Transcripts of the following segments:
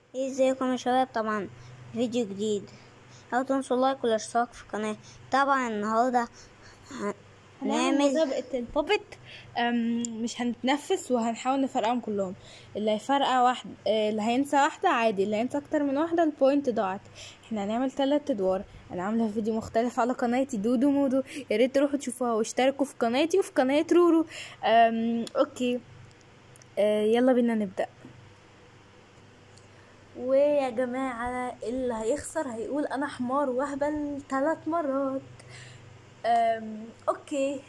ازيكم يا شباب طبعا فيديو جديد لا تنسوا اللايك والاشتراك في القناة طبعا النهاردة هنعمل هنعمل مسابقة البوبت أم، مش هنتنفس وهنحاول نفرقهم كلهم اللي هيفرقع واحد آه، اللي هينسى واحدة عادي اللي هينسى اكتر من واحدة البوينت ضاعت احنا هنعمل تلات ادوار انا عاملة فيديو مختلف على قناتي دودو مودو يا ريت تروحوا تشوفوها واشتركوا في قناتي وفي قناة رورو أم، اوكي آه، يلا بينا نبدأ ويا جماعة اللي هيخسر هيقول انا حمار وهبل ثلاث مرات أم، اوكي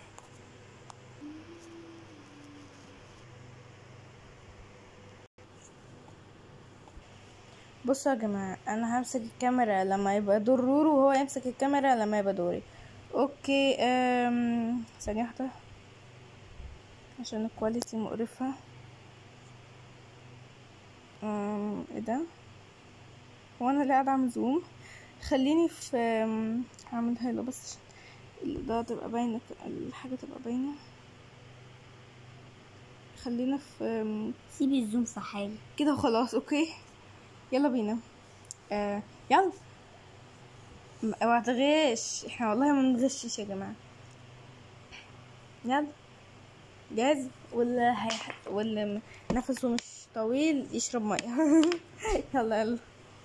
بصوا يا جماعة انا همسك الكاميرا لما يبقى دور رورو وهو يمسك الكاميرا لما يبقى دوري اوكي أم... ثانية واحدة عشان الكواليتي مقرفة أم... ايه ده هو انا اللي قاعدة اعمل زوم خليني في أم، هعملها له بس عشان الإضاءة تبقى باينة ك- الحاجة تبقى باينة خلينا في أم، سيبي الزوم في حالي كده وخلاص اوكي يلا بينا آه يلا م- اوعى تغش احنا والله ما بنغشش يا جماعه يلا جاهز واللي هيح... واللي م- نفسه مش طويل يشرب ميه يلا يلا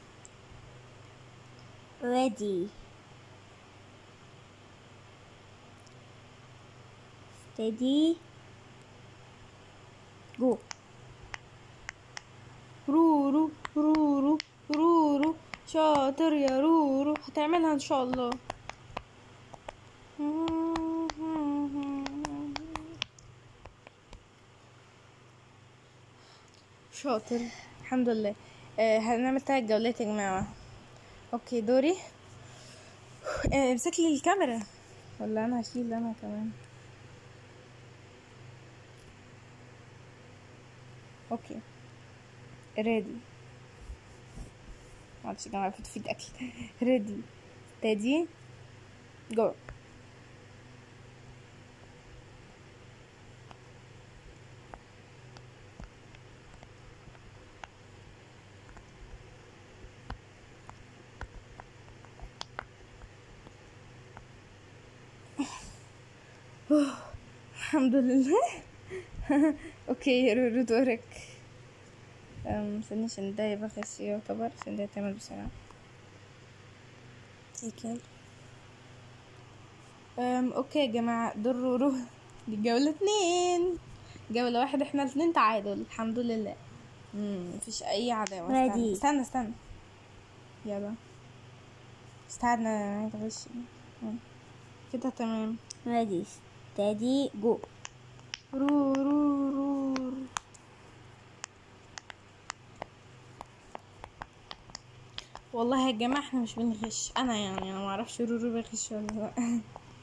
ready steady go رورو رورو رورو شاطر يا رورو هتعملها ان شاء الله شاطر الحمد لله آه هنعمل تلات جولات يا جماعة اوكي دوري آه امسك لي الكاميرا ولا انا هشيل انا كمان اوكي ريدي معلش يا جماعة في في اكل ريدي steady جو الحمد لله اوكي رورو دورك أم، استني عشان ده يبقى خس يعتبر عشان ده يتعمل بسرعة سيكل أم اوكي يا جماعة دور رورو دي جولة اتنين جولة واحدة احنا الاتنين تعادل الحمد لله مم، مفيش اي عداوة استنى Ready. استنى, استنى. يلا استنى عايز اغش مم. كده تمام ready steady go رو رو رو والله يا جماعة احنا مش بنغش انا يعني انا معرفش رورو بيغش ولا لا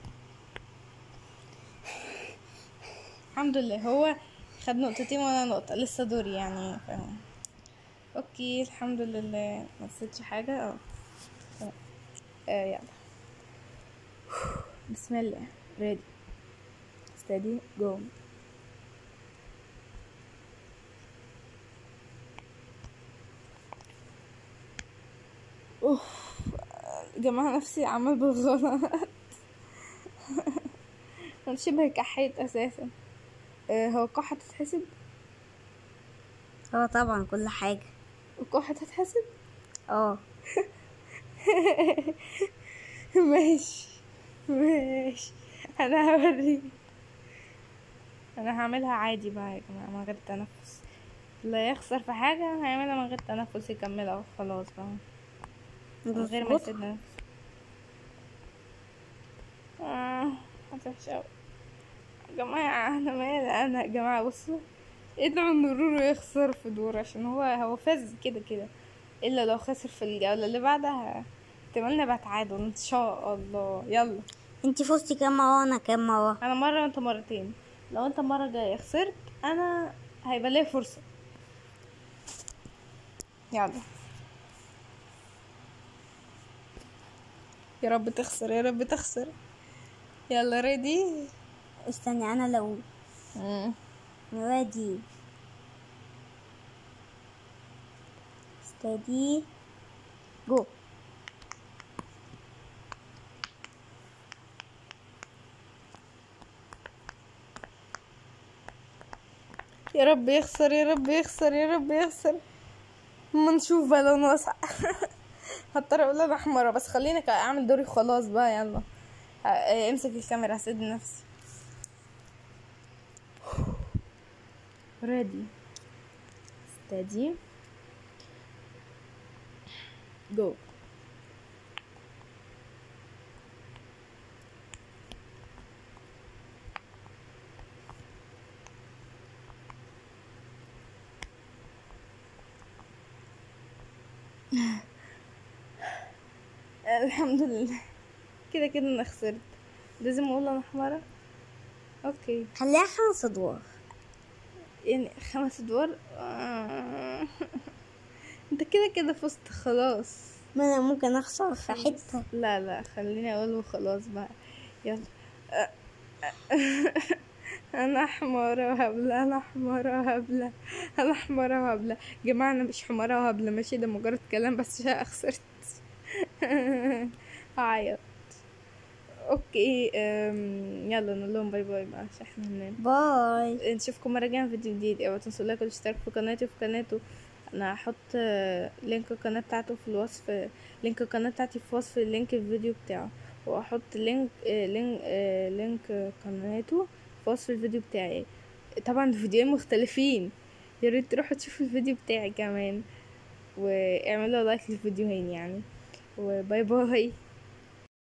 الحمد لله هو خد نقطتين وانا نقطة لسه دوري يعني فاهم اوكي الحمد لله ما نسيتش حاجة اه آه، يلا بسم الله ريدي steady go اوف جماعة نفسي عمل بالغلط انا شبه كحيت اساسا آه، هو الكحة تتحسب اه طبعا كل حاجة الكحة تتحسب اه ماشي ماشي انا هوريك انا هعملها عادي بقى يا جماعة من غير تنفس اللي يخسر في حاجة هيعملها من غير تنفس يكملها وخلاص بقى من غير ما يسد نفسه آه هتوحش أوي يا جماعة أنا مالي أنا يا جماعة بصوا ادعوا إن رورو يخسر في دور عشان هو هو فاز كده كده إلا لو خسر في الجولة اللي بعدها احتمال نبقى تعادل إن شاء الله يلا انتي فزتي كام مرة وانا كام مرة أنا مرة وأنت مرتين لو أنت مرة جاية خسرت أنا هيبقى ليا فرصة يلا يا رب تخسر يا رب تخسر يلا ريدي استني انا لو ready steady go يا رب يخسر يا رب يخسر يا رب يخسر ما نشوف بقى لو ناقص هضطر اقول انا حمرا بس خليني كا- اعمل دوري خلاص بقى يلا ه- آه، امسك الكاميرا هسد نفسي ريدي steady go الحمد لله كده كده انا خسرت لازم اقول انا حمارة اوكي خليها خمس ادوار يعني خمس ادوار آه. انت كده كده فزت خلاص ما انا ممكن اخسر في حتة لا لا خليني اقول وخلاص بقى يلا انا حمارة وهبلة انا حمارة وهبلة انا حمارة وهبلة جماعة انا مش حمارة وهبلة ماشي ده مجرد كلام بس عشان خسرت هعيط اوكي أم، يلا نقول لهم باي باي بقى عشان احنا هننام باي نشوفكم مرة جاية في فيديو جديد اوعوا تنسوا لايك والاشتراك في قناتي وفي قناته انا هحط آه، لينك القناة بتاعته في الوصف لينك القناة بتاعتي في وصف اللينك الفيديو بتاعه وهحط لينك آه، لينك آه، لينك قناته في وصف الفيديو بتاعي طبعا فيديوهين مختلفين يا ريت تروحوا تشوفوا الفيديو بتاعي كمان واعملوا لايك للفيديوهين يعني وباي باي